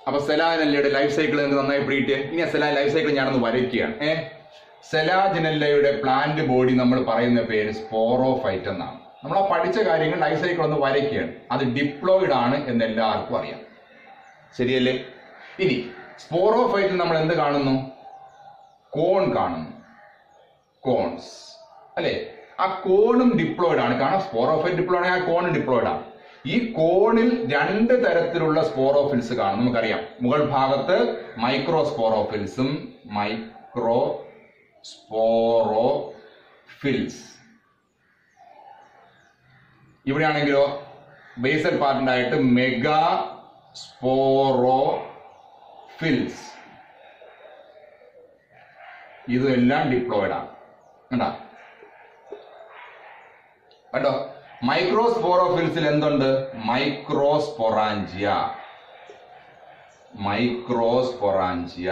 അപ്പൊ സെലാജനല്ലയുടെ life cycle നിങ്ങൾക്ക് നന്നായി പിടിയിട്ട് ഇനി ആ സെലാ ലൈഫ് സൈക്കിൾ ഞാനൊന്ന് വരയ്ക്കുകയാണ് ഏ സെലാജനല്ലയുടെ പ്ലാന്റ് ബോഡി നമ്മൾ പറയുന്ന പേര് സ്പോറോഫൈറ്റ് എന്നാണ് നമ്മൾ ആ പഠിച്ച കാര്യങ്ങൾ ലൈഫ് സൈക്കിൾ ഒന്ന് വരയ്ക്കുകയാണ് അത് ഡിപ്ലോയിഡ് ആണ് എന്ന് എല്ലാവർക്കും അറിയാം ശരിയല്ലേ ഇനി സ്പോറോഫൈറ്റിൽ നമ്മൾ എന്ത് കാണുന്നു കോൺ കാണുന്നു കോൺസ് അല്ലെ ആ കോണും ഡിപ്ലോയിഡ് ആണ് കാരണം സ്പോറോഫൈറ്റ് ഡിപ്ലോയിഡ് ആണ് ആ കോണും ഡിപ്ലോയിഡ് ആണ് ഈ കോണിൽ രണ്ട് തരത്തിലുള്ള സ്പോറോഫിൽസ് കാണും നമുക്കറിയാം മുകൾ ഭാഗത്ത് മൈക്രോ സ്പോറോഫിൽസും മൈക്രോ സ്പോറോഫിൽസ് ഇവിടെയാണെങ്കിലോ ബേസൽ പാർട്ടിനായിട്ട് മെഗാ സ്പോറോഫിൽസ് ഇതെല്ലാം ഡിപ്ലോയിഡ് ആണ് കണ്ടോ കണ്ടോ മൈക്രോസ്പോറോഫിൽസിൽ എന്തുണ്ട് മൈക്രോസ്പൊറാഞ്ചിയ മൈക്രോസ്പൊറാഞ്ചിയ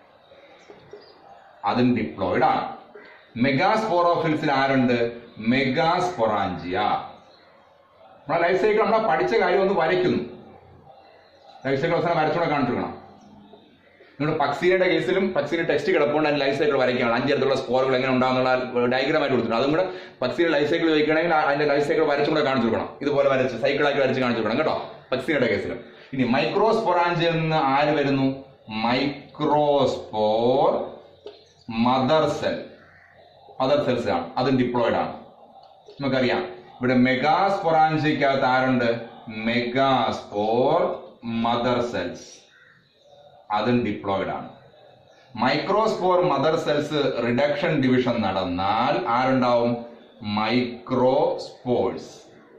അതും ഡിപ്ലോയിഡ് ആണ് മെഗാസ്പോറോഫിൽസിൽ ആരുണ്ട് മെഗാസ്പൊറാഞ്ചിയ നമ്മളെ ലൈഫ് സൈക്കിൾ നമ്മളെ പഠിച്ച കാര്യം ഒന്ന് വരയ്ക്കുന്നു ലൈഫ് സൈക്കിൾ അവസാനം വരച്ചുകൂടെ കാണിച്ചിരിക്കണം നിങ്ങൾ പക്സീനയുടെ കേസിലും പക്സീന ടെക്സ്റ്റ് കിടപ്പുകൊണ്ട് അതിന്റെ ലൈഫ് സൈക്കിൾ വരയ്ക്കുകയാണ് അഞ്ചിടത്തുള്ള സ്പോറുകൾ എങ്ങനെ ഉണ്ടാകുന്നുള്ള ഡയഗ്രാം ആയിട്ട് കൊടുത്തിട്ടുണ്ട് അതും കൂടെ പക്സീന ലൈഫ് സൈക്കിൾ വയ്ക്കുകയാണെങ്കിൽ ആ- അതിന്റെ ലൈഫ് സൈക്കിൾ വരച്ചും കൂടെ കാണിച്ചു കൊടുക്കണം ഇതുപോലെ വരച്ച് സൈക്കിളാക്കി വരച്ച് കാണിച്ചു കൊടുക്കണം കേട്ടോ പക്സീനയുടെ കേസിലും ഇനി മൈക്രോസ്പൊറാഞ്ചിൽ നിന്ന് ആര് വരുന്നു microspore mother cell mother cells ആണ് അതും ഡിപ്ലോയിഡ് ആണ് നമുക്കറിയാം ഇവിടെ മെഗാസ്പൊറാഞ്ചിക്കകത്ത് ആരുണ്ട് മെഗാസ്പോർ മദർ സെൽസ് അതും ഡിപ്ലോയിഡ് ആണ് microspore mother cells reduction division നടന്നാൽ ആരുണ്ടാവും മൈക്രോസ്പോർസ്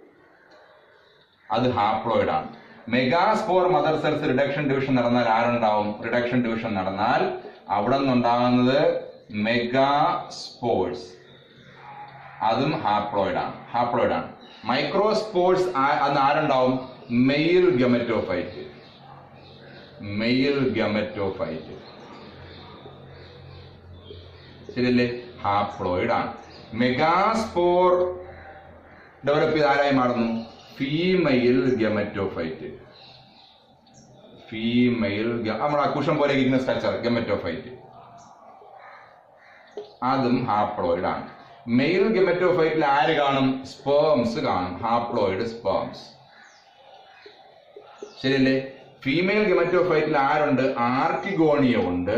അത് ഹാപ്ലോയിഡ് ആണ് megaspore mother cells reduction division നടന്നാൽ ആരുണ്ടാവും റിഡക്ഷൻ ഡിവിഷൻ നടന്നാൽ അവിടെ നിന്നുണ്ടാകുന്നത് മെഗാസ്പോർസ് അതും ഹാപ്ലോയിഡ് ആണ് ഹാപ്ലോയിഡ് ആണ് മൈക്രോസ്പോർട്സ് അന്ന് ആരുണ്ടാവും മെയിൽ ഗമറ്റോഫൈറ്റ് മെയിൽ ഗമറ്റോഫൈറ്റ് ശരിയല്ലേ ഹാപ്ലോയിഡ് ആണ് മെഗാസ്പോർ ഡെവലപ്പ് ചെയ്ത് ആരായി മാറുന്നു ഫീമെയിൽ ഗമറ്റോഫൈറ്റ് ഫീമെയിൽ നമ്മുടെ അക്കുഷം പോലെ ഇരിക്കുന്ന സ്ട്രക്ചർ ഗമറ്റോഫൈറ്റ് അതും ഹാപ്ലോയിഡ് ആണ് മെയിൽ ഗമറ്റോഫൈറ്റിൽ ആര് കാണും സ്പേംസ് കാണും ഹാപ്ലോയിഡ് സ്പേംസ് ശരിയല്ലേ ഫീമെയിൽ ഗമറ്റോഫൈറ്റിൽ ആരുണ്ട് ആർക്കിഗോണിയ ഉണ്ട്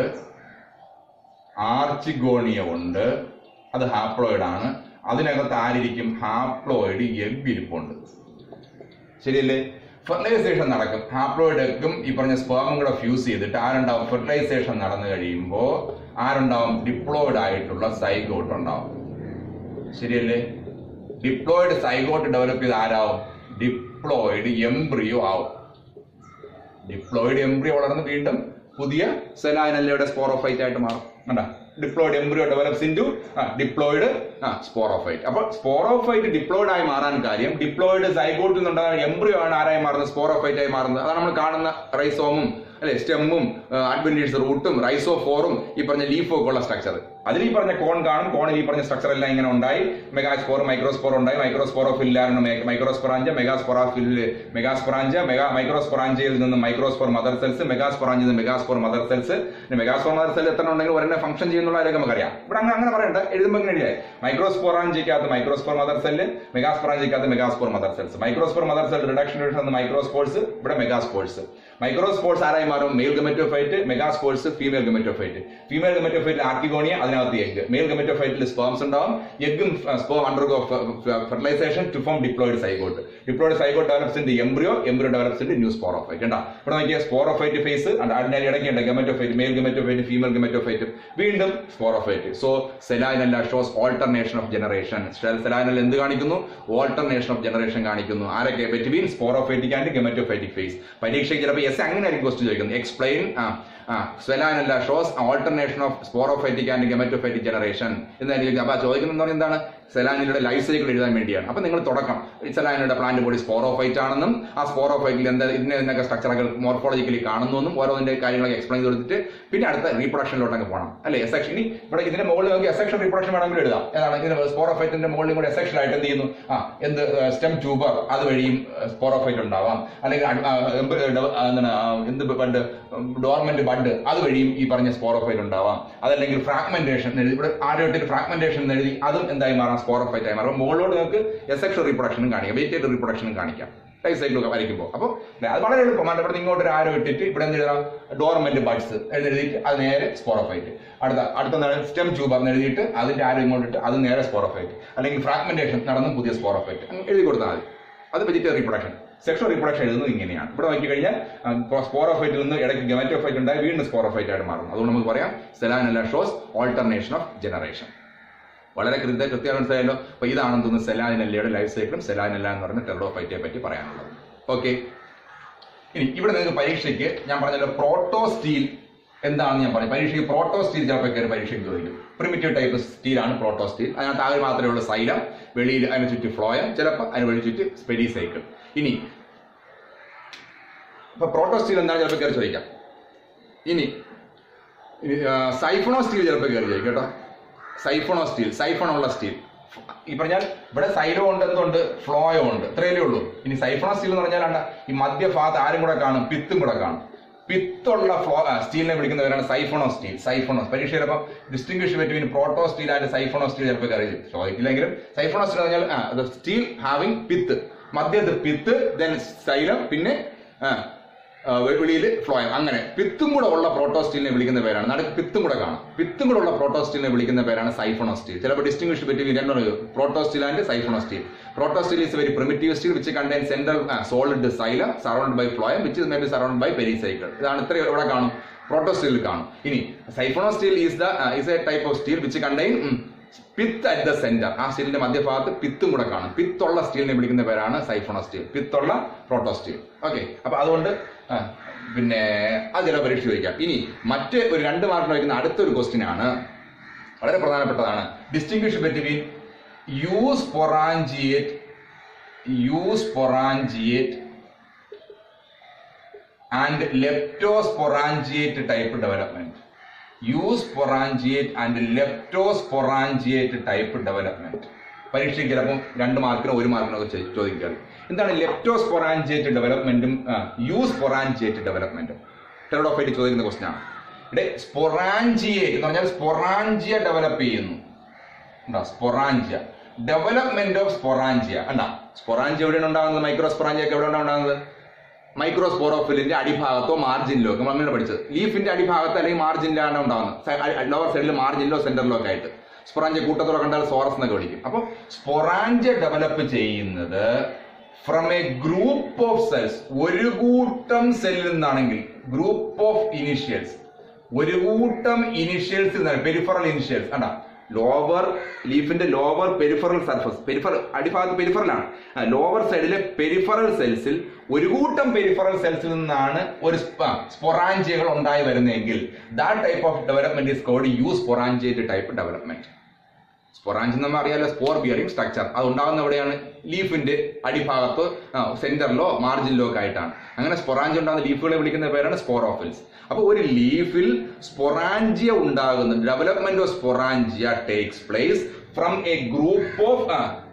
ആർച്ചിഗോണിയ ഉണ്ട് അത് ഹാപ്ലോയിഡ് ആണ് അതിനകത്ത് ആരിരിക്കും ഹാപ്ലോയിഡ് എഗ് ഇരിപ്പുണ്ട് ശരിയല്ലേ ഫെർട്ടിലൈസേഷൻ നടക്കും ഹാപ്ലോയിഡ് എഗ്ഗും ഈ പറഞ്ഞ സ്പേമും കൂടെ ഫ്യൂസ് ചെയ്തിട്ട് ആരുണ്ടാവും ഫെർട്ടിലൈസേഷൻ നടന്നു കഴിയുമ്പോൾ ആരുണ്ടാവും ഡിപ്ലോയിഡ് ആയിട്ടുള്ള സൈഗോട്ട് ഉണ്ടാവും ശരിയല്ലേ ഡിപ്ലോയിഡ് സൈഗോട്ട് ഡെവലപ്പ് ചെയ്ത് ആരാവും ഡിപ്ലോയിഡ് എംബ്രിയോ ആവും ഡിപ്ലോയിഡ് എംബ്രിയോ വളർന്ന് വീണ്ടും പുതിയ സെലാനല്ലയുടെ സ്പോറോഫൈറ്റ് ആയിട്ട് മാറും കണ്ട diploid embryo develops into diploid sporophyte അപ്പോൾ സ്പോറോഫൈറ്റ് ഡിപ്ലോയിഡ് ആയി മാറാൻ കാര്യം ഡിപ്ലോയിഡ് സൈഗോട്ടിൽ നിന്നുണ്ടാകുന്ന എംബ്രിയോ ആണ് ആരായി മാറുന്നത് സ്പോറോഫൈറ്റ് ആയി മാറുന്നത് അതാണ് നമ്മൾ കാണുന്ന റൈസോമും അല്ലെ സ്റ്റെമ്മും അഡ്വന്റീസ് റൂട്ടും റൈസോഫോറും ഈ പറഞ്ഞ ലീഫും ഒക്കെ ഉള്ള സ്ട്രക്ചർ അതിൽ ഈ പറഞ്ഞ കോൺ കാണും കോണിൽ ഈ പറഞ്ഞ സ്ട്രക്ചർ എല്ലാം ഇങ്ങനെ ഉണ്ടായി മെഗാസ്പോർ മൈക്രോസ്പോർ ഉണ്ടായി മൈക്രോസ്പോറോഫില്ലായിരുന്നു മെഗാസ്പൊറാഞ്ച മെഗാസ്പൊറാഫിൽ മെഗാസ്പൊറാഞ്ച മെഗാ മൈക്രോസ്പൊറാഞ്ചയിൽ നിന്ന് മൈക്രോസ്പോർ മദർ സെൽസ് മെഗാസ്പൊറാഞ്ചിൽ നിന്ന് megaspore mother cells megaspore mother cell എത്ര ഉണ്ടെങ്കിൽ ഒരെണ്ണം ഫംഗ്ഷൻ ചെയ്യുന്നുള്ള കാര്യം നമുക്കറിയാം ഇവിടെ അങ്ങനെ അങ്ങനെ പറയണ്ട എഴുതുമ്പോൾ ഇങ്ങനെ എഴുതിയായി മൈക്രോസ്പോറാഞ്ചിക്കകത്ത് മൈക്രോസ്പോർ മദർ സെല്ല് മെഗാസ്പൊറാഞ്ചിക്കകത്ത് megaspore mother cells microspore mother cell reduction division microspores ഇവിടെ മെഗാസ്പോർട്സ് മൈക്രോസ്പോർട്സ് ആരായി മാറും male gametophyte megaspores female gametophyte female ഗമറ്റോഫൈറ്റിൽ ആർക്കിഗോണിയ അതിനകത്ത് എഗ് മെയിൽ ഗമറ്റോഫൈറ്റിൽ സ്പേംസ് ഉണ്ടാവും എഗും sperm undergo fertilisation to form diploid zygote diploid zygote develops in embryo embryo develops in new sporophyte കണ്ടാ ഇവിടെ നോക്കിയ സ്പോറോഫൈറ്റ് ഫേസ് അതിന്റെ ഇടയ്ക്കുണ്ട് gametophyte male gametophyte female gametophyte വീണ്ടും sporophyte so Selaginella shows alternation of generation Selaginella എന്ത് കാണിക്കുന്നു alternation of generation കാണിക്കുന്നു ആരൊക്കെ between sporophytic and gametophytic phase പരീക്ഷയ്ക്ക് ചിലപ്പോൾ എസ് അങ്ങനെ ആയിരിക്കും ക്വസ്റ്റ് ചോദിക്കുന്നത് എക്സ്പ്ലെയിൻ ആ Selaginella shows alternation of sporophytic and gametophytic generation എന്നായിരിക്കും അപ്പൊ ആ ചോദിക്കുന്നത് എന്താണ് സെലാനിയുടെ ലൈഫ് സൈക്കിൾ എഴുതാൻ വേണ്ടിയാണ് അപ്പൊ നിങ്ങൾ തുടക്കം സെലാനിയുടെ പ്ലാന്റ് ബോഡി സ്പോറോഫൈറ്റ് ആണെന്നും ആ സ്പോറോഫൈറ്റിൽ എന്താ ഇതിനെ ഇതിനൊക്കെ സ്ട്രക്ചറുകൾ മോർഫോളജിക്കലി കാണുന്നു ഓരോന്നിന്റെ കാര്യങ്ങളൊക്കെ എക്സ്പ്ലെയിൻ ചെയ്ത് കൊടുത്തിട്ട് പിന്നെ അടുത്ത റീപ്രൊഡക്ഷനിലോട്ടൊക്കെ പോകണം അല്ലെ എസെക്ഷൻ ഇനി ഇവിടെ ഇതിന്റെ മുകളിൽ നോക്കി എസെക്ഷൻ റീപ്രൊഡക്ഷൻ വേണമെങ്കിൽ എഴുതാം ഏതാണ് ഇതിന് സ്പോറോഫൈറ്റിന്റെ മുകളിലും കൂടെ എസെക്ഷൻ ആയിട്ട് എന്ത് ചെയ്യുന്നു ആ എന്ത് സ്റ്റെം ട്യൂബർ അതുവഴിയും സ്പോറോഫൈറ്റ് ഉണ്ടാവാം അല്ലെങ്കിൽ അടി- ആ, എംബ് ഡെവ- ആ, എന്താണ് ആ, എന്ത് ബഡ് ഡോർമെന്റ് ബഡ് അതുവഴിയും ഈ പറഞ്ഞ സ്പോറോഫൈറ്റ് ഉണ്ടാവാം അതല്ലെങ്കിൽ ഫ്രാഗ്മെന്റേഷൻ എഴുതി ഇവിടെ ആരോഗ്യത്തിൽ ഫ്രാഗ്മെന്റേഷൻ എന്ന് എഴുതി അതും എന്തായി മാറാം സ്പോറോഫൈറ്റ് ആയി മാറും മുകളിലോട്ട് നിങ്ങൾക്ക് എസെക്ഷൽ റീപ്രൊഡക്ഷനും കാണിക്കാം വെജിറ്റേറ്റീവ് റീപ്രൊഡക്ഷനും കാണിക്കാം ലൈഫ് സൈക്കിൾ ഒക്കെ വരയ്ക്കുമ്പോൾ അപ്പോൾ അത് വളരെ എളുപ്പമാണ് ഇവിടെ ഇങ്ങോട്ട് ഒരു ആരോ ഇട്ടിട്ട് ഇവിടെ എന്ത് എഴുതാം ഡോർമെന്റ് ബഡ്സ് എഴുതിയിട്ട് അത് നേരെ സ്പോറോഫൈറ്റ് അടുത്ത അടുത്ത സ്റ്റെം ട്യൂബർ എന്ന് എഴുതിയിട്ട് അതിന്റെ ആരോ ഇങ്ങോട്ടിട്ട് അത് നേരെ സ്പോറോഫൈറ്റ് അല്ലെങ്കിൽ ഫ്രാഗ്മെന്റേഷൻ നടന്ന് പുതിയ സ്പോറോഫൈറ്റ് അങ്ങ് എഴുതി കൊടുത്താൽ മതി അത് വെജിറ്റേറിയൻ റീപ്രൊഡക്ഷൻ സെക്ഷൽ റീപ്രൊഡക്ഷൻ എഴുതുന്നത് ഇങ്ങനെയാണ് ഇവിടെ നോക്കി കഴിഞ്ഞാൽ സ്പോറോഫൈറ്റിൽ നിന്ന് ഇടയ്ക്ക് ഗമറ്റോഫൈറ്റ് ഉണ്ടായി വീണ്ടും സ്പോറോഫൈറ്റ് ആയിട്ട് മാറും അതുകൊണ്ട് നമുക്ക് പറയാം Selaginella shows alternation of generation വളരെ കൃത്യ കൃത്യമായി മനസ്സിലായല്ലോ അപ്പൊ ഇതാണെന്ന് തോന്നുന്നു സെലാനിനല്ലയുടെ ലൈഫ് സൈക്കിളും സെലാനില്ല എന്ന് പറഞ്ഞ ടെറഡോഫൈറ്റിനെ പറ്റി പറയാനുള്ളത് ഓക്കെ ഇനി ഇവിടെ നിങ്ങൾക്ക് പരീക്ഷയ്ക്ക് ഞാൻ പറഞ്ഞല്ലോ പ്രോട്ടോ സ്റ്റീൽ എന്താണെന്ന് ഞാൻ പറഞ്ഞു പരീക്ഷയ്ക്ക് പ്രോട്ടോ സ്റ്റീൽ ചിലപ്പോൾ കയറി പരീക്ഷയ്ക്ക് ചോദിക്കും പ്രിമിറ്റീവ് ടൈപ്പ് സ്റ്റീലാണ് പ്രോട്ടോ സ്റ്റീൽ അതിനകത്ത് ആകെ മാത്രമേ ഉള്ളൂ സൈലം വെളിയിൽ അതിന് ചുറ്റി ഫ്ലോയം ചിലപ്പോൾ അതിന് വെളി ചുറ്റി സ്പെരി സൈക്കിൾ ഇനി ഇപ്പൊ പ്രോട്ടോ സ്റ്റീൽ എന്താണ് ചിലപ്പോൾ കയറി ചോദിക്കാം ഇനി സൈഫണോ സ്റ്റീൽ ചിലപ്പോൾ കയറി ചോദിക്കും കേട്ടോ സൈഫണോ സ്റ്റീൽ സൈഫണുള്ള സ്റ്റീൽ ഈ പറഞ്ഞാൽ ഇവിടെ സൈലോ ഉണ്ട് എന്തുണ്ട് ഫ്ലോയോ ഉണ്ട് ഇത്രയല്ലേ ഉള്ളൂ ഇനി സൈഫണോ സ്റ്റീൽ എന്ന് പറഞ്ഞാൽ ആണ്ട ഈ മധ്യഭാഗത്ത് ആരും കൂടെ കാണും പിത്തും കൂടെ കാണും പിത്തുള്ള ഫ്ലോ സ്റ്റീലിനെ വിളിക്കുന്നവരാണ് സൈഫണോ സ്റ്റീൽ സൈഫണോ പരീക്ഷ ചിലപ്പോൾ distinguish between protostele and siphonostele ചിലപ്പോൾ കയറി ചോദിക്കില്ലെങ്കിലും സൈഫണോ സ്റ്റീൽ എന്ന് പറഞ്ഞാൽ സ്റ്റീൽ ഹാവിംഗ് പിത്ത് മധ്യത്ത് പിത്ത് ദെൻ സൈലം പിന്നെ ആ, ആ, വെളിയിൽ ഫ്ലോയം അങ്ങനെ പിത്തും കൂടെ ഉള്ള പ്രോട്ടോ സ്റ്റീലിനെ വിളിക്കുന്ന പേരാണ് നടുക്ക് പിത്തും കൂടെ കാണാം പിത്തും കൂടെ ഉള്ള പ്രോട്ടോ സ്റ്റീലിനെ വിളിക്കുന്ന പേരാണ് സൈഫണോ സ്റ്റീൽ ചിലപ്പോൾ ഡിസ്റ്റിംഗ്വിഷ് ബിറ്റ്വീൻ രണ്ടും protostele and siphonostele protostele is very primitive stele which contain central solid xylem surround by phloem which may be surround by pericycle ഇതാണ് ഇത്രയും ഇവിടെ കാണും പ്രോട്ടോ സ്റ്റീലിൽ കാണും ഇനി siphonostele is the is a type of stele which contain pith at the center ആ സ്റ്റീലിന്റെ മധ്യഭാഗത്ത് പിത്തും കൂടെ കാണും പിത്തുള്ള സ്റ്റീലിനെ വിളിക്കുന്ന പേരാണ് സൈഫണോ സ്റ്റീൽ പിത്തുള്ള പ്രോട്ടോ സ്റ്റീൽ ഓക്കെ അപ്പൊ അതുകൊണ്ട് ആ, പിന്നെ അത് ചില പരീക്ഷ ചോദിക്കാം ഇനി മറ്റ് ഒരു രണ്ട് മാർക്കിന് വയ്ക്കുന്ന അടുത്തൊരു ക്വസ്റ്റ്യൻ ആണ് വളരെ പ്രധാനപ്പെട്ടതാണ് distinguish between eusporangiate eusporangiate and leptosporangiate type development eusporangiate and leptosporangiate type development പരീക്ഷയ്ക്ക് ചിലപ്പം രണ്ട് മാർക്കിനോ ഒരു മാർക്കിനോ ഒക്കെ ചോ- ചോദിക്കാം എന്താണ് ലെപ്റ്റോസ്പൊറാഞ്ചിയേറ്റ് ഡെവലപ്മെന്റും യൂസ് പൊറാഞ്ചിയേറ്റ് ഡെവലപ്മെന്റും ടെറഡോഫൈറ്റ് ചോദിക്കുന്ന ക്വസ്റ്റ്യൻ ആണ് ഇവിടെ സ്പൊറാഞ്ചിയേറ്റ് എന്ന് പറഞ്ഞാൽ സ്പൊറാഞ്ചിയ ഡെവലപ്പ് ചെയ്യുന്നു എന്താ സ്പൊറാഞ്ചിയ ഡെവലപ്മെന്റ് ഓഫ് സ്പൊറാഞ്ചിയ കണ്ടാ സ്പൊറാഞ്ചിയ എവിടെയാണ് ഉണ്ടാകുന്നത് മൈക്രോ സ്പൊറാഞ്ചിയ ഒക്കെ എവിടെയാണ് ഉണ്ടാകുന്നത് മൈക്രോസ്പോറോഫിലിന്റെ അടിഭാഗത്തോ മാർജിനിലോ ഒക്കെ നമ്മൾ അങ്ങനെ പഠിച്ചത് ലീഫിന്റെ അടിഭാഗത്ത് അല്ലെങ്കിൽ മാർജിനിലാണ് ഉണ്ടാകുന്നത് ലോവർ സൈഡിൽ മാർജിനിലോ സെന്ററിലോ ഒക്കെ ആയിട്ട് സ്പൊറാഞ്ചിയ കൂട്ടത്തോടെ കണ്ടാൽ സോറസ് എന്നൊക്കെ വിളിക്കും അപ്പോൾ സ്പൊറാഞ്ചിയ ഡെവലപ്പ് ചെയ്യുന്നത് from a group of cells ഒരു കൂട്ടം സെല്ലിൽ നിന്നാണെങ്കിൽ ഗ്രൂപ്പ് ഓഫ് ഇനിഷ്യൽസ് ഒരു കൂട്ടം ഇനിഷ്യൽസ് നിന്നാണ് പെരിഫറൽ ഇനിഷ്യൽസ് കണ്ടാ ലോവർ ലീഫിന്റെ ലോവർ പെരിഫറൽ സർഫസ് പെരിഫറൽ അടിഭാഗത്ത് പെരിഫറലാണ് ലോവർ സൈഡിലെ പെരിഫറൽ സെൽസിൽ ഒരു കൂട്ടം പെരിഫറൽ സെൽസിൽ നിന്നാണ് ഒരു സ്പൊറാഞ്ചിയകൾ ഉണ്ടായി വരുന്നതെങ്കിൽ that type of development is called eusporangiate type development സ്പൊറാഞ്ച് നമ്മൾ അറിയാലോ സ്പോർ ബിയറിംഗ് സ്ട്രക്ചർ അത് ഉണ്ടാകുന്ന എവിടെയാണ് ലീഫിന്റെ അടിഭാഗത്ത് സെന്ററിലോ മാർജിനിലോ ഒക്കെ ആയിട്ടാണ് അങ്ങനെ സ്പൊറാഞ്ചി ഉണ്ടാകുന്ന ലീഫുകളെ വിളിക്കുന്ന പേരാണ് സ്പോറോഫിൽസ് അപ്പോൾ ഒരു ലീഫിൽ സ്പൊറാഞ്ചിയ ഉണ്ടാകുന്ന development of sporangia takes place from a group of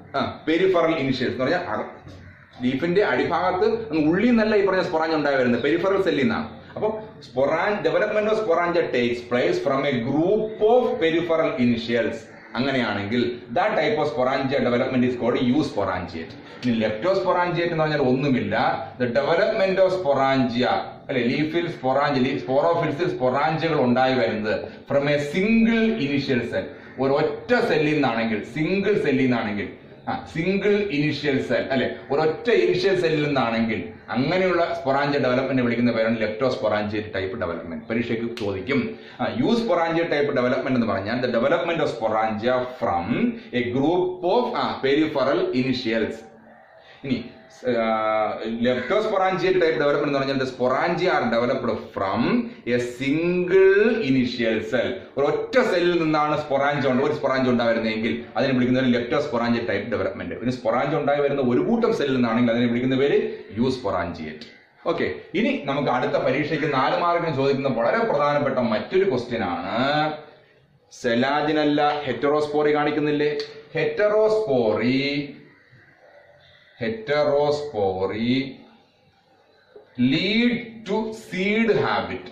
peripheral initials എന്ന് പറഞ്ഞാൽ അക- ലീഫിന്റെ അടിഭാഗത്ത് അങ്ങ് ഉള്ളിൽ നിന്നല്ല ഈ പറഞ്ഞ സ്പൊറാഞ്ച് ഉണ്ടായി വരുന്നത് പെരിഫറൽ സെല്ലിൽ നിന്നാണ് അപ്പോൾ സ്പൊറാൻ development of sporangia takes place from a group of peripheral initials അങ്ങനെയാണെങ്കിൽ that type of sporangia development is called eusporangiate ഇനി ലെപ്റ്റോസ്പൊറാഞ്ചിയേറ്റ് എന്ന് പറഞ്ഞാൽ ഒന്നുമില്ല ദ ഡെവലപ്മെന്റ് ഓഫ് സ്പൊറാഞ്ചിയ അല്ലെ ലീഫിൽ സ്പൊറാഞ്ചി സ്പോറോഫിൽസിൽ സ്പൊറാഞ്ചികൾ ഉണ്ടായി വരുന്നത് from a single initial cell ഒരു ഒറ്റ സെല്ലിൽ നിന്നാണെങ്കിൽ സിംഗിൾ സെല്ലിൽ നിന്നാണെങ്കിൽ സിംഗിൾ ഇനിഷ്യൽ സെൽ അല്ലെ ഒരൊറ്റ ഇനിഷ്യൽ സെല്ലിൽ നിന്നാണെങ്കിൽ അങ്ങനെയുള്ള സ്പൊറാഞ്ച ഡെവലപ്മെന്റ് വിളിക്കുന്ന പേരാണ് ലെപ്റ്റോ സ്പൊറാഞ്ചിയറ്റ് ടൈപ്പ് ഡെവലപ്മെന്റ് പരീക്ഷയ്ക്ക് ചോദിക്കും യൂസ് സ്പൊറാഞ്ചിയ ടൈപ്പ് ഡെവലപ്മെന്റ് എന്ന് പറഞ്ഞാൽ the development of sporangia from a group of peripheral initials ഇനി ലെപ്റ്റോസ്പൊറാഞ്ചിയ ടൈപ്പ് ഡെവലപ്മെന്റ് എന്ന് പറഞ്ഞാൽ sporangia are developed from a single initial cell ഒരൊറ്റ സെല്ലിൽ നിന്നാണ് സ്പൊറാഞ്ച ഉണ്ട് ഒരു സ്പൊറാഞ്ച ഉണ്ടായിരുന്നെങ്കിൽ അതിനെ വിളിക്കുന്നത് ലെപ്റ്റോസ്പൊറാഞ്ചിയ ടൈപ്പ് ഡെവലപ്മെന്റ് ഒരു സ്പൊറാഞ്ച ഉണ്ടായി വരുന്ന ഒരു കൂട്ടം സെല്ലിൽ നിന്നാണെങ്കിൽ അതിനെ വിളിക്കുന്ന പേര് യു സ്പൊറാഞ്ചിയേറ്റ് ഓക്കെ ഇനി നമുക്ക് അടുത്ത പരീക്ഷയ്ക്ക് നാല് മാർക്കിന് ചോദിക്കുന്ന വളരെ പ്രധാനപ്പെട്ട മറ്റൊരു ക്വസ്റ്റ്യൻ ആണ് സെലാജിനല്ല ഹെറ്ററോസ്പോറി കാണിക്കുന്നില്ലേ heterospory heterospory lead to seed habit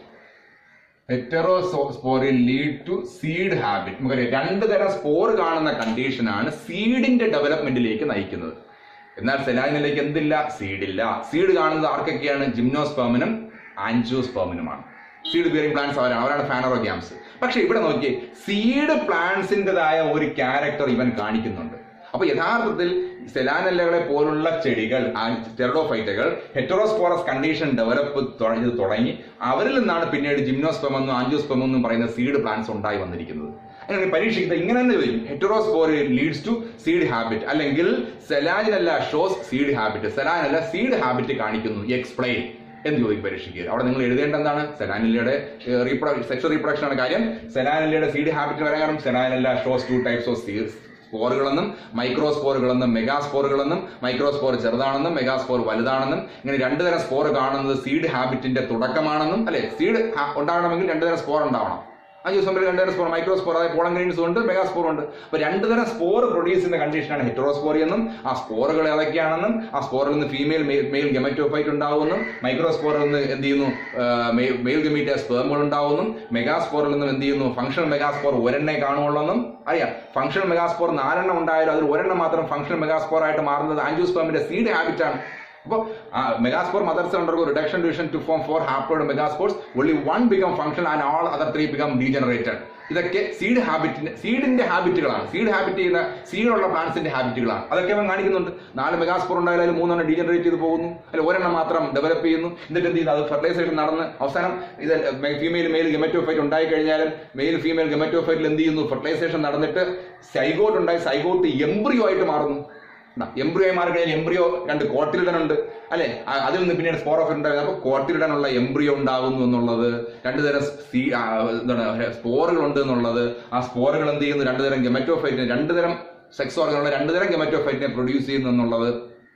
heterospory lead to seed habit നമുക്കറിയാം രണ്ട് തരം സ്പോർ കാണുന്ന കണ്ടീഷനാണ് സീഡിന്റെ ഡെവലപ്മെന്റിലേക്ക് നയിക്കുന്നത് എന്നാൽ സെലാനിലേക്ക് എന്തില്ല സീഡില്ല സീഡ് കാണുന്നത് ആർക്കൊക്കെയാണ് ജിംനോസ്പേമിനും ആൻജിയോസ്പേമിനുമാണ് സീഡ് ബിയറിംഗ് പ്ലാന്റ്സ് അവരാണ് അവരാണ് ഫാനറോഗ്യാംസ് പക്ഷെ ഇവിടെ നോക്കിയേ സീഡ് പ്ലാന്റ്സിൻ്റെതായ ഒരു ക്യാരക്ടർ ഇവൻ കാണിക്കുന്നുണ്ട് അപ്പൊ യഥാർത്ഥത്തിൽ സെലാനെല്ലകളെ പോലുള്ള ചെടികൾ ടെറഡോഫൈറ്റുകൾ ഹെറ്ററോസ്പോറസ് കണ്ടീഷൻ ഡെവലപ്പ് ചെയ്ത് തുടങ്ങി അവരിൽ നിന്നാണ് പിന്നീട് ജിംനോസ്പെം എന്നും ആൻജിയോസ്പെം എന്നും പറയുന്ന സീഡ് പ്ലാന്റ്സ് ഉണ്ടായി വന്നിരിക്കുന്നത് അങ്ങനെ പരീക്ഷിക്കുന്നത് ഇങ്ങനെ തന്നെ വരും heterospory leads to seed habit അല്ലെങ്കിൽ Selaginella shows seed habit Selaginella seed habit കാണിക്കുന്നു എക്സ്പ്ലെയിൻ എന്ന് ചോദിക്കും പരീക്ഷയ്ക്ക് അവിടെ നിങ്ങൾ എഴുതേണ്ട എന്താണ് സെലാനില്ലയുടെ റീപ്രൊഡക്ഷൻ സെക്ഷൽ റീപ്രൊഡക്ഷൻ ആണ് കാര്യം സെലാനില്ലയുടെ സീഡ് ഹാബിറ്റ് വരാൻ കാരണം Selaginella shows two types of seeds സ്പോറുകളെന്നും മൈക്രോസ്പോറുകളെന്നും മെഗാസ്പോറുകളെന്നും മൈക്രോസ്പോർ ചെറുതാണെന്നും മെഗാസ്പോർ വലുതാണെന്നും ഇങ്ങനെ രണ്ടു തരം സ്പോർ കാണുന്നത് സീഡ് ഹാബിറ്റിന്റെ തുടക്കമാണെന്നും അല്ലെ സീഡ് ഉണ്ടാകണമെങ്കിൽ രണ്ടു തരം സ്പോർ ഉണ്ടാവണം അഞ്ച് ദിവസം രണ്ട് തരം സ്പോർ മൈക്രോസ്പോർ അതായത് പോളം ഗ്രെയിൻസ് ഉണ്ട് മെഗാസ്പോർ ഉണ്ട് അപ്പൊ രണ്ട് തരം സ്പോർ പ്രൊഡ്യൂസ് ചെയ്യുന്ന കണ്ടീഷനാണ് ഹെറ്ററോസ്പോറി എന്നും ആ സ്പോറുകൾ ഏതൊക്കെയാണെന്നും ആ സ്പോറിൽ നിന്ന് ഫീമെയിൽ മെയിൽ ഗെമറ്റോഫൈറ്റ് ഉണ്ടാവുന്നു മൈക്രോസ്പോറിൽ നിന്ന് എന്ത് ചെയ്യുന്നു മെയിൽ ഗെമീറ്റ സ്പേമുകൾ ഉണ്ടാവുന്നു മെഗാസ്പോറിൽ നിന്നും എന്ത് ചെയ്യുന്നു ഫംഗ്ഷണൽ മെഗാസ്പോർ ഒരെണ്ണേ കാണുള്ളൂ അറിയാം ഫംഗ്ഷണൽ മെഗാസ്പോർ നാലെണ്ണം ഉണ്ടായാലും അതിൽ ഒരെണ്ണം മാത്രം ഫംഗ്ഷണൽ മെഗാസ്പോർ ആയിട്ട് മാറുന്നത് ആൻജോസ്പേമിന്റെ സീഡ് ഹാബിറ്റ് ആണ് അപ്പോൾ megaspore mothers undergo reduction division to form four haploid megaspores only one become function and all other three become degenerated ഇതൊക്കെ സീഡ് ഹാബിറ്റിന്റെ സീഡിന്റെ ഹാബിറ്റുകളാണ് സീഡ് ഹാബിറ്റ് ചെയ്യുന്ന സീഡുള്ള പ്ലാന്റ്സിന്റെ ഹാബിറ്റുകളാണ് അതൊക്കെ അവൻ കാണിക്കുന്നുണ്ട് നാല് മെഗാസ്പോർ ഉണ്ടായാലും മൂന്നെണ്ണം ഡീജനറേറ്റ് ചെയ്ത് പോകുന്നു അതിൽ ഒരെണ്ണം മാത്രം ഡെവലപ്പ് ചെയ്യുന്നു എന്നിട്ട് എന്ത് ചെയ്യുന്നു അത് ഫെർട്ടിലൈസേഷൻ നടന്ന് അവസാനം ഇത് ഫീമെയിൽ മെയിൽ ഗെമറ്റോഫൈറ്റ് ഉണ്ടായി കഴിഞ്ഞാലും മെയിൽ ഫീമെയിൽ ഗെമറ്റോഫൈറ്റിൽ എന്ത് ചെയ്യുന്നു ഫെർട്ടിലൈസേഷൻ നടന്നിട്ട് സൈഗോട്ട് ഉണ്ടായി സൈഗോട്ട് എംബ്രിയോ ആയിട്ട് മാറുന്നു എംബ്രിയോ മാറി കഴിഞ്ഞാൽ എംബ്രിയോ രണ്ട് കോട്ടിലിടൻ ഉണ്ട് അല്ലെ ആ- അതിൽ നിന്ന് പിന്നീട് സ്പോറോഫ് ഉണ്ടാകുന്നത് അപ്പൊ കോട്ടിലിടാനുള്ള എംബ്രിയോ ഉണ്ടാകുന്നു എന്നുള്ളത് രണ്ടു തരം സീ ആ, എന്താണ് സ്പോറുകൾ ഉണ്ട് എന്നുള്ളത് ആ സ്പോറുകൾ എന്ത് ചെയ്യുന്നു രണ്ടു തരം ഗെമറ്റോഫൈറ്റിനെ രണ്ടു തരം സെക്സ് ഓർഗനുള്ള രണ്ടു തരം ഗെമറ്റോഫൈറ്റിനെ പ്രൊഡ്യൂസ് ചെയ്യുന്നു എന്നുള്ളത്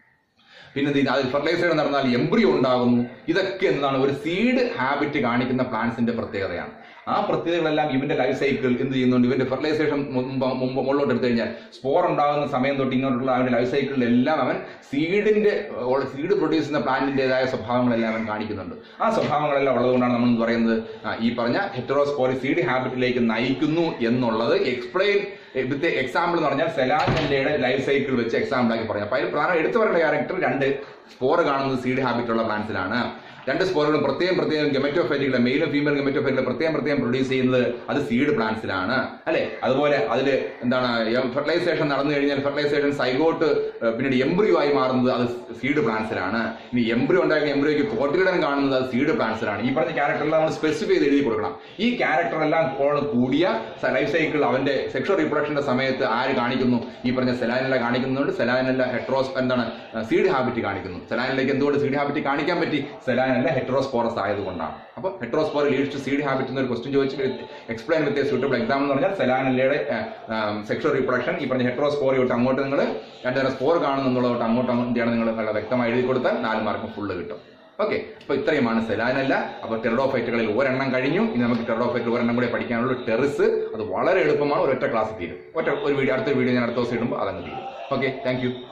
പിന്നെ എന്ത് ചെയ്യുന്നു? അതിൽ ഫെർട്ടിലൈസേഷൻ നടന്നാൽ എംബ്രിയോ ഉണ്ടാകുന്നു ഇതൊക്കെ എന്താണ് ഒരു സീഡ് ഹാബിറ്റ് കാണിക്കുന്ന പ്ലാന്റ്സിന്റെ പ്രത്യേകതയാണ് ആ പ്രത്യേകതകളെല്ലാം ഇവന്റെ ലൈഫ് സൈക്കിൾ എന്ത് ചെയ്യുന്നുണ്ട് ഇവന്റെ ഫെർട്ടിലൈസേഷൻ മുമ്പ് മുമ്പ് മുകളിലോട്ട് എടുത്തു കഴിഞ്ഞാൽ സ്പോർ ഉണ്ടാകുന്ന സമയം തൊട്ട് ഇങ്ങോട്ടുള്ള അവന്റെ ലൈഫ് സൈക്കിളിലെല്ലാം അവൻ സീഡിന്റെ സീഡ് പ്രൊഡ്യൂസ് ചെയ്യുന്ന പ്ലാന്റിന്റേതായ സ്വഭാവങ്ങളെല്ലാം അവൻ കാണിക്കുന്നുണ്ട് ആ സ്വഭാവങ്ങളെല്ലാം ഉള്ളതുകൊണ്ടാണ് നമ്മൾ എന്ത് പറയുന്നത് ആ, ഈ പറഞ്ഞ ഹെറ്ററോസ്പോറി സീഡ് ഹാബിറ്റിലേക്ക് നയിക്കുന്നു എന്നുള്ളത് എക്സ്പ്ലെയിൻ ഇവിടുത്തെ എക്സാമ്പിൾ എന്ന് പറഞ്ഞാൽ സെലാൻഡയുടെ ലൈഫ് സൈക്കിൾ വെച്ച് എക്സാമ്പിൾ ആക്കി പറഞ്ഞു അപ്പൊ അതിൽ പ്രധാനം എടുത്തു പറയേണ്ട ക്യാരക്ടർ രണ്ട് സ്പോർ കാണുന്നത് സീഡ് ഹാബിറ്റ് ഉള്ള പ്ലാന്റ്സിലാണ് രണ്ട് സ്പോറുകളും പ്രത്യേകം പ്രത്യേകം ഗെമറ്റോഫൈറ്റുകളെ മെയിലും ഫീമെയിൽ ഗെമറ്റോഫൈറ്റുകളെ പ്രത്യേകം പ്രത്യേകം പ്രൊഡ്യൂസ് ചെയ്യുന്നത് അത് സീഡ് പ്ലാന്റ്സിലാണ് അല്ലെ അതുപോലെ അതിൽ എന്താണ് ഫെർട്ടിലൈസേഷൻ നടന്നു കഴിഞ്ഞാൽ ഫെർട്ടിലൈസേഷൻ സൈഗോട്ട് പിന്നീട് എംബ്രിയോ ആയി മാറുന്നത് അത് സീഡ് പ്ലാന്റ്സിലാണ് ഇനി എംബ്രിയോ ഉണ്ടായിരുന്ന എംബ്രിയോയ്ക്ക് കോട്ടിലിടൻ കാണുന്നത് അത് സീഡ് പ്ലാന്റ്സിലാണ് ഈ പറഞ്ഞ ക്യാരക്ടറെല്ലാം നമ്മൾ സ്പെസിഫൈ ചെയ്ത് എഴുതി കൊടുക്കണം ഈ ക്യാരക്ടർ എല്ലാം കൂ- കൂടിയ ലൈഫ് സൈക്കിൾ അവന്റെ സെക്ഷൽ റീപ്രൊഡക്ഷന്റെ സമയത്ത് ആര് കാണിക്കുന്നു ഈ പറഞ്ഞ സെലാനില കാണിക്കുന്നുണ്ട് സെലാനില ഹെട്രോസ് എന്താണ് സീഡ് ഹാബിറ്റ് കാണിക്കുന്നു സെലാനിലേക്ക് എന്തുകൊണ്ട് സീഡ് ഹാബിറ്റ് കാണിക്കാൻ പറ്റി സെലാനില ഹെട്രോസ്പോറസ് ആയതുകൊണ്ടാണ് അപ്പോൾ heterospore leads to seed habit എന്നൊരു ക്വസ്റ്റ്യൻ ചോദിച്ച് എക്സ്പ്ലെയിൻ വിത്ത് സൂട്ടബിൾ എക്സാം എന്ന് പറഞ്ഞാൽ സെലാനിലയുടെ സെക്ഷൽ റീപ്രൊഡക്ഷൻ ഈ പറഞ്ഞ ഹെട്രോസ്പോറി തൊട്ട് അങ്ങോട്ട് നിങ്ങൾ രണ്ടുതരം സ്പോർ കാണുന്നു എന്നുള്ളത് അങ്ങോട്ട് എന്താണ് നിങ്ങൾ നല്ല വ്യക്തമായി എഴുതി കൊടുത്താൽ നാല് മാർക്ക് ഫുള്ള് കിട്ടും ഓക്കെ അപ്പൊ ഇത്രയുമാണ് സെലാനല്ല അപ്പൊ ടെറഡോഫൈറ്റുകളിൽ ഒരെണ്ണം കഴിഞ്ഞു ഇനി നമുക്ക് ടെറഡോഫൈറ്റ് ഒരെണ്ണം കൂടെ പഠിക്കാനുള്ള ടെറിസ് അത് വളരെ എളുപ്പമാണ് ഒരൊറ്റ ക്ലാസ് തീരും ഒറ്റ ഒരു വീഡിയോ അടുത്ത വീഡിയോ ഞാൻ അടുത്ത ദിവസം ഇടുമ്പോൾ അതങ്ങ് തീരും ഓക്കെ താങ്ക് യു